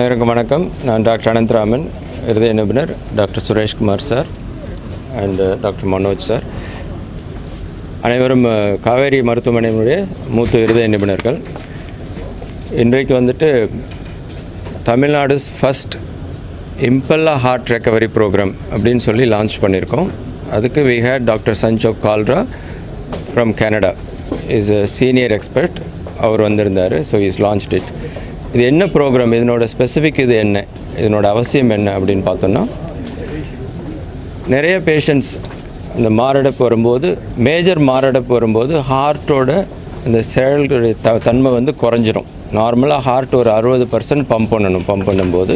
அனைவருக்கும் வணக்கம் நான் டாக்டர் அனந்தராமன் இருதய நிபுணர் doctor Sureshkumar sir and doctor Manoj sir அனைவரும் அஹ், காவேரி மருத்துவமனையினுடைய மூத்த இருதய நிபுணர்கள் இன்றைக்கு வந்துட்டு Tamil Nadu first Impella heart recovery programme அப்படின்னு சொல்லி லான்ச் பண்ணியிருக்கோம் அதுக்கு we had doctor Sanjog Kalra from Canada is a senior expert அவர் வந்திருந்தார் ஸோ இஸ் லான்ச்ட் இட் இது என்ன ப்ரோக்ராம் இதனோட ஸ்பெசிஃபிக் இது என்ன இதனோட அவசியம் என்ன அப்படின்னு பார்த்தோன்னா நிறைய பேஷண்ட்ஸ் இந்த மாரடைப்பு வரும்போது மேஜர் மாரடைப்பு வரும்போது ஹார்ட்டோட இந்த செயல்களுடைய த தன்மை வந்து குறைஞ்சிரும் நார்மலாக ஹார்ட் ஒரு அறுபது பர்சன்ட் பம்ப் பண்ணணும் பம்ப் பண்ணும்போது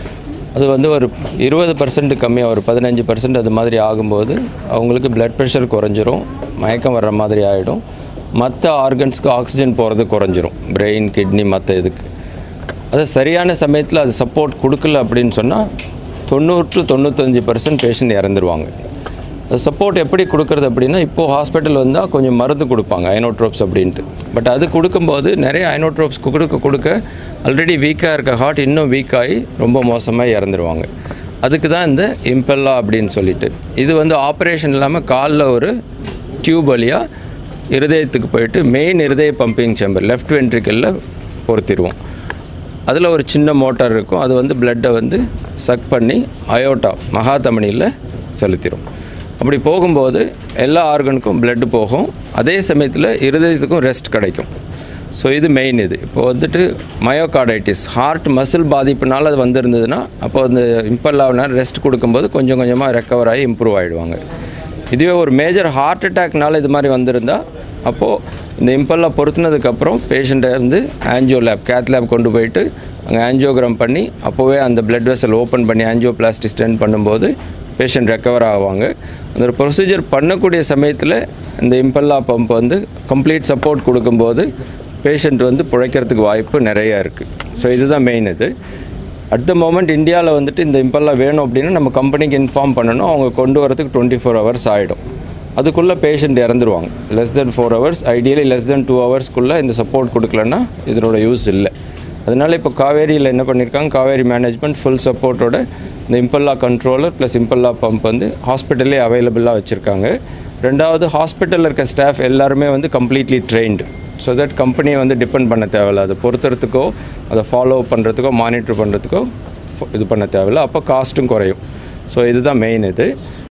அது வந்து ஒரு இருபது பர்சன்ட் கம்மியாக ஒரு பதினஞ்சு பர்சன்ட் அது மாதிரி ஆகும்போது அவங்களுக்கு பிளட் ப்ரெஷர் குறைஞ்சிரும் மயக்கம் வர்ற மாதிரி ஆகிடும் மற்ற ஆர்கன்ஸ்க்கு ஆக்சிஜன் போகிறது குறைஞ்சிரும் பிரெயின் கிட்னி மற்ற இதுக்கு அது சரியான சமயத்தில் அது சப்போர்ட் கொடுக்கல அப்படின்னு சொன்னால் தொண்ணூறு டு தொண்ணூத்தஞ்சு பர்சன்ட் பேஷண்ட் இறந்துருவாங்க அது சப்போர்ட் எப்படி கொடுக்குறது அப்படின்னா இப்போது ஹாஸ்பிட்டல் வந்தால் கொஞ்சம் மருந்து கொடுப்பாங்க ஐனோட்ரோப்ஸ் அப்படின்ட்டு பட் அது கொடுக்கும்போது நிறைய ஐனோட்ரோப்ஸ் கொடுக்க கொடுக்க ஆல்ரெடி வீக்காக இருக்க ஹார்ட் இன்னும் வீக்காகி ரொம்ப மோசமாக இறந்துருவாங்க அதுக்கு தான் இந்த இம்பெல்லா அப்படின்னு சொல்லிட்டு இது வந்து ஆப்ரேஷன் இல்லாமல் காலில் ஒரு டியூப் வழியாக இருதயத்துக்கு போயிட்டு மெயின் இருதய பம்பிங் சேம்பர் லெஃப்ட் வென்ட்ரிக்கலில் பொருத்திடுவோம் அதில் ஒரு சின்ன மோட்டார் இருக்கும் அது வந்து பிளட்டை வந்து சக் பண்ணி அயோட்டா மகாதமனியில் செலுத்திடும் அப்படி போகும்போது எல்லா ஆர்கனுக்கும் blood போகும் அதே சமயத்தில் இருதயத்துக்கும் ரெஸ்ட் கிடைக்கும் ஸோ இது மெயின் இது இப்போ வந்துட்டு மயோகார்டைட்டிஸ் ஹார்ட் மசில் பாதிப்புனால அது வந்திருந்ததுன்னா அப்போ அந்த இம்பல்லாவினால் ரெஸ்ட் கொடுக்கும்போது கொஞ்சம் கொஞ்சமாக ரெக்கவர் ஆகி இம்ப்ரூவ் ஆகிடுவாங்க இதுவே ஒரு மேஜர் ஹார்ட் அட்டாக்னால இது மாதிரி வந்திருந்தால் அப்போது இந்த இம்பல்லா பொருத்தினதுக்கப்புறம் பேஷண்ட்டை வந்து ஆன்ஜியோ லேப் கேத் லேப் கொண்டு போயிட்டு அங்கே ஆன்ஜியோகிராம் பண்ணி அப்போவே அந்த பிளட் வெசல் ஓப்பன் பண்ணி ஆன்ஜியோபிளாஸ்டி ஸ்டென்ட் பண்ணும்போது பேஷண்ட் ரெக்கவர் ஆவாங்க அந்த ஒரு ப்ரொசீஜர் பண்ணக்கூடிய சமயத்தில் இந்த இம்பல்லா பம்ப் வந்து கம்ப்ளீட் சப்போர்ட் கொடுக்கும்போது பேஷண்ட் வந்து பிழைக்கிறதுக்கு வாய்ப்பு நிறையா இருக்குது ஸோ இதுதான் மெயின் இது அட் த மோமெண்ட் இந்தியாவில் வந்துட்டு இந்த இம்பல்லா வேணும் அப்படின்னா நம்ம கம்பெனிக்கு இன்ஃபார்ம் பண்ணணும் அவங்க கொண்டு வரதுக்கு டுவெண்ட்டி ஃபோர் ஹவர்ஸ் ஆகிடும் அதுக்குள்ளே பேஷண்ட் இறந்துருவாங்க less than four hours ideally less than two ஹவர்ஸ்க்குள்ளே இந்த சப்போர்ட் கொடுக்கலன்னா இதனோட யூஸ் இல்லை அதனால் இப்போ காவேரியில் என்ன பண்ணியிருக்காங்க காவேரி மேனேஜ்மெண்ட் ஃபுல் சப்போர்ட்டோட இந்த Impella controller plus Impella pump வந்து ஹாஸ்பிட்டல்லே அவைலபிளாக வச்சுருக்காங்க ரெண்டாவது ஹாஸ்பிட்டலில் இருக்க ஸ்டாஃப் எல்லாருமே வந்து கம்ப்ளீட்லி ட்ரெயின்டு ஸோ தட் கம்பெனியை வந்து டிபெண்ட் பண்ண தேவையில்ல அதை பொறுத்துறதுக்கோ அதை ஃபாலோ பண்ணுறதுக்கோ மானிட்டர் பண்ணுறதுக்கோ இது பண்ண தேவையில்ல அப்போ காஸ்ட்டும் குறையும் ஸோ இதுதான் மெயின் இது